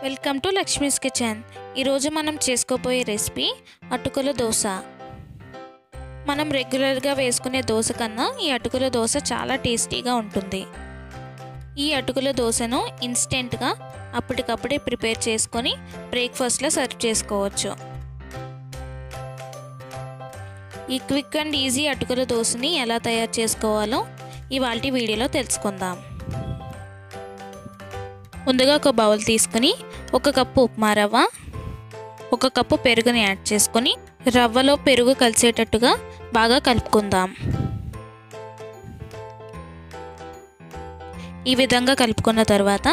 welcome to Lakshmi's kitchen ఈరోజు మనం చేసుకోబోయే రెసిపీ అటుకుల దోశ మనం రెగ్యులర్గా వేసుకునే దోశ కన్నా ఈ అటుకుల దోశ చాలా టేస్టీగా ఉంటుంది ఈ అటుకుల దోశను ఇన్స్టెంట్గా అప్పటికప్పుడే ప్రిపేర్ చేసుకొని బ్రేక్ఫాస్ట్లో సర్వ్ చేసుకోవచ్చు ఈ క్విక్ అండ్ ఈజీ అటుకుల దోశని ఎలా తయారు చేసుకోవాలో ఇవాళ వీడియోలో తెలుసుకుందాం ముందుగా ఒక బౌల్ తీసుకుని ఒక కప్పు ఉప్మా రవ్వ ఒక కప్పు పెరుగుని యాడ్ చేసుకొని రవ్వలో పెరుగు కలిసేటట్టుగా బాగా కలుపుకుందాం ఈ విధంగా కలుపుకున్న తర్వాత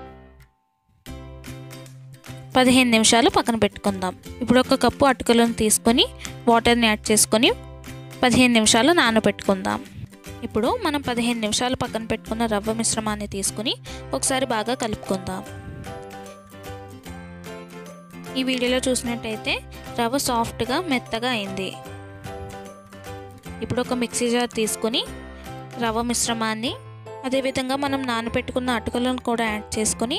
పదిహేను నిమిషాలు పక్కన పెట్టుకుందాం ఇప్పుడు ఒక కప్పు అటుకులను తీసుకొని వాటర్ని యాడ్ చేసుకొని పదిహేను నిమిషాలు నానబెట్టుకుందాం ఇప్పుడు మనం పదిహేను నిమిషాలు పక్కన పెట్టుకున్న రవ్వ మిశ్రమాన్ని తీసుకుని ఒకసారి బాగా కలుపుకుందాం ఈ వీడియోలో చూసినట్టయితే రవ్వ సాఫ్ట్గా మెత్తగా అయింది ఇప్పుడు ఒక మిక్సీ జార్ తీసుకుని రవ్వ మిశ్రమాన్ని అదేవిధంగా మనం నానబెట్టుకున్న అటుకులను కూడా యాడ్ చేసుకొని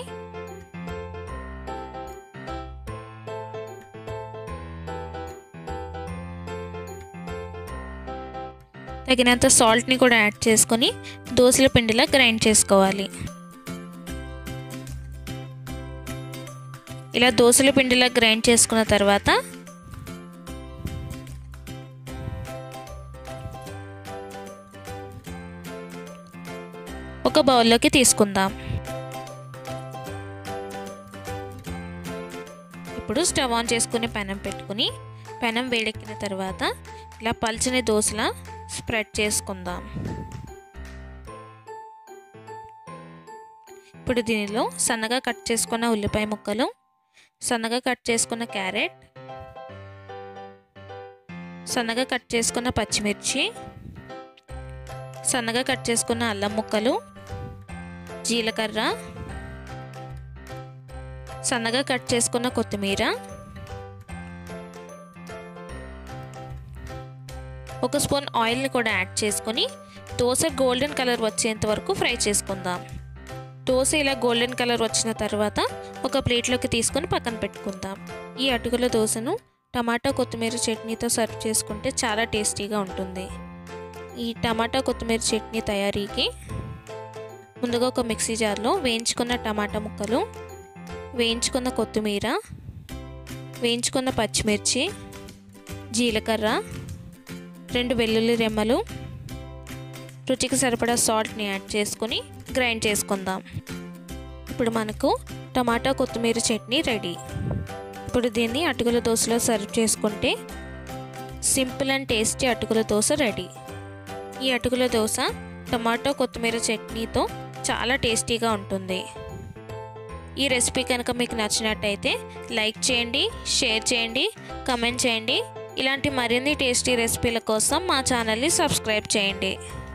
తగినంత సాల్ట్ని కూడా యాడ్ చేసుకొని దోశల పిండిలా గ్రైండ్ చేసుకోవాలి ఇలా దోశల పిండిలా గ్రైండ్ చేసుకున్న తర్వాత ఒక బౌల్లోకి తీసుకుందాం ఇప్పుడు స్టవ్ ఆన్ చేసుకుని పెనం పెట్టుకుని పెనం వేడెక్కిన తర్వాత ఇలా పల్చని దోశలా స్ప్రెడ్ చేసుకుందాం ఇప్పుడు దీనిలో సన్నగా కట్ చేసుకున్న ఉల్లిపాయ ముక్కలు సన్నగా కట్ చేసుకున్న క్యారెట్ సన్నగా కట్ చేసుకున్న పచ్చిమిర్చి సన్నగా కట్ చేసుకున్న అల్లం ముక్కలు జీలకర్ర సన్నగా కట్ చేసుకున్న కొత్తిమీర ఒక స్పూన్ ఆయిల్ని కూడా యాడ్ చేసుకొని దోశ గోల్డెన్ కలర్ వచ్చేంత వరకు ఫ్రై చేసుకుందాం దోశ ఇలా గోల్డెన్ కలర్ వచ్చిన తర్వాత ఒక ప్లేట్లోకి తీసుకొని పక్కన పెట్టుకుందాం ఈ అటుకుల దోశను టమాటా కొత్తిమీర చట్నీతో సర్వ్ చేసుకుంటే చాలా టేస్టీగా ఉంటుంది ఈ టమాటా కొత్తిమీర చట్నీ తయారీకి ముందుగా ఒక మిక్సీ జార్లో వేయించుకున్న టమాటా ముక్కలు వేయించుకున్న కొత్తిమీర వేయించుకున్న పచ్చిమిర్చి జీలకర్ర రెండు వెల్లుల్లి రెమ్మలు రుచికి సరిపడా సాల్ట్ని యాడ్ చేసుకొని గ్రైండ్ చేసుకుందాం ఇప్పుడు మనకు టమాటా కొత్తిమీర చట్నీ రెడీ ఇప్పుడు దీన్ని అటుకుల దోశలో సర్వ్ చేసుకుంటే సింపుల్ అండ్ టేస్టీ అటుకుల దోశ రెడీ ఈ అటుకుల దోశ టమాటో కొత్తిమీర చట్నీతో చాలా టేస్టీగా ఉంటుంది ఈ రెసిపీ కనుక మీకు నచ్చినట్టయితే లైక్ చేయండి షేర్ చేయండి కమెంట్ చేయండి ఇలాంటి మరిన్ని టేస్టీ రెసిపీల కోసం మా ఛానల్ని సబ్స్క్రైబ్ చేయండి